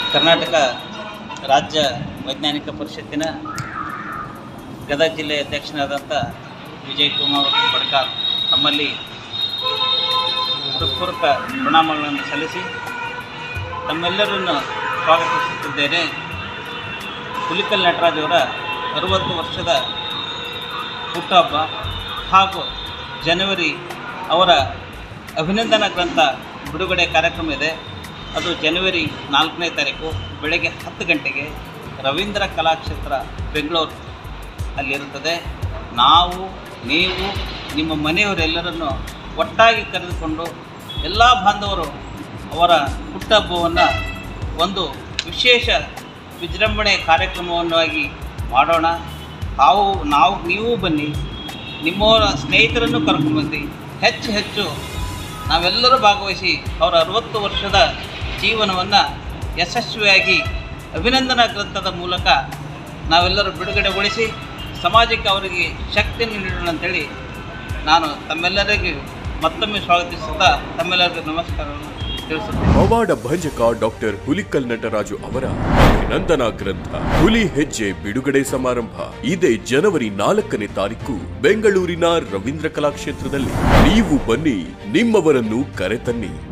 ಕರ್ನಾಟಕ ರಾಜ್ಯ ವೈಜ್ಞಾನಿಕ ಪರಿಷತ್ತಿನ ಗದಗ ಜಿಲ್ಲೆಯ ಅಧ್ಯಕ್ಷನಾದಂಥ ವಿಜಯ್ ಕುಮಾರ್ ಬಡ್ಕಾರ್ ತಮ್ಮಲ್ಲಿ ಹೃತ್ಪೂರ್ವಕ ಪ್ರಣಾಮಗಳನ್ನು ಸಲ್ಲಿಸಿ ತಮ್ಮೆಲ್ಲರನ್ನು ಸ್ವಾಗತಿಸುತ್ತಿದ್ದೇನೆ ಹುಲಿಕಲ್ ನಟರಾಜವರ ಅರುವತ್ತು ವರ್ಷದ ಹುಟ್ಟುಹಬ್ಬ ಹಾಗೂ ಜನವರಿ ಅವರ ಅಭಿನಂದನಾ ಗ್ರಂಥ ಬಿಡುಗಡೆ ಕಾರ್ಯಕ್ರಮ ಇದೆ ಅದು ಜನವರಿ ನಾಲ್ಕನೇ ತಾರೀಕು ಬೆಳಗ್ಗೆ ಹತ್ತು ಗಂಟೆಗೆ ರವೀಂದ್ರ ಕಲಾಕ್ಷೇತ್ರ ಬೆಂಗಳೂರು ಅಲ್ಲಿರುತ್ತದೆ ನಾವು ನೀವು ನಿಮ್ಮ ಮನೆಯವರೆಲ್ಲರನ್ನು ಒಟ್ಟಾಗಿ ಕರೆದುಕೊಂಡು ಎಲ್ಲ ಬಾಂಧವರು ಅವರ ಹುಟ್ಟುಹಬ್ಬವನ್ನು ಒಂದು ವಿಶೇಷ ವಿಜೃಂಭಣೆ ಕಾರ್ಯಕ್ರಮವನ್ನಾಗಿ ಮಾಡೋಣ ತಾವು ನಾವು ನೀವು ಬನ್ನಿ ನಿಮ್ಮವರ ಸ್ನೇಹಿತರನ್ನು ಕರ್ಕೊಂಡ್ಬಂದು ಹೆಚ್ಚು ಹೆಚ್ಚು ನಾವೆಲ್ಲರೂ ಭಾಗವಹಿಸಿ ಅವರ ಅರುವತ್ತು ವರ್ಷದ ಜೀವನವನ್ನು ಯಶಸ್ವಿಯಾಗಿ ಅಭಿನಂದನಾ ಗ್ರಂಥದ ಮೂಲಕ ನಾವೆಲ್ಲರೂ ಬಿಡುಗಡೆಗೊಳಿಸಿ ಸಮಾಜಕ್ಕೆ ಅವರಿಗೆ ಶಕ್ತಿಯನ್ನು ನೀಡೋಣ ಅಂತೇಳಿ ನಾನು ತಮ್ಮೆಲ್ಲರಿಗೂ ಮತ್ತೊಮ್ಮೆ ಸ್ವಾಗತಿಸುತ್ತಾ ತಮ್ಮೆಲ್ಲರಿಗೂ ನಮಸ್ಕಾರವನ್ನು ತಿಳಿಸುತ್ತೇನೆ ಪವಾಡ ಭಂಜಕ ಡಾಕ್ಟರ್ ಹುಲಿಕಲ್ ನಟರಾಜು ಅವರ ಅಭಿನಂದನಾ ಗ್ರಂಥ ಹುಲಿ ಹೆಜ್ಜೆ ಬಿಡುಗಡೆ ಸಮಾರಂಭ ಇದೇ ಜನವರಿ ನಾಲ್ಕನೇ ತಾರೀಕು ಬೆಂಗಳೂರಿನ ರವೀಂದ್ರ ಕಲಾಕ್ಷೇತ್ರದಲ್ಲಿ ನೀವು ಬನ್ನಿ ನಿಮ್ಮವರನ್ನು ಕರೆತನ್ನಿ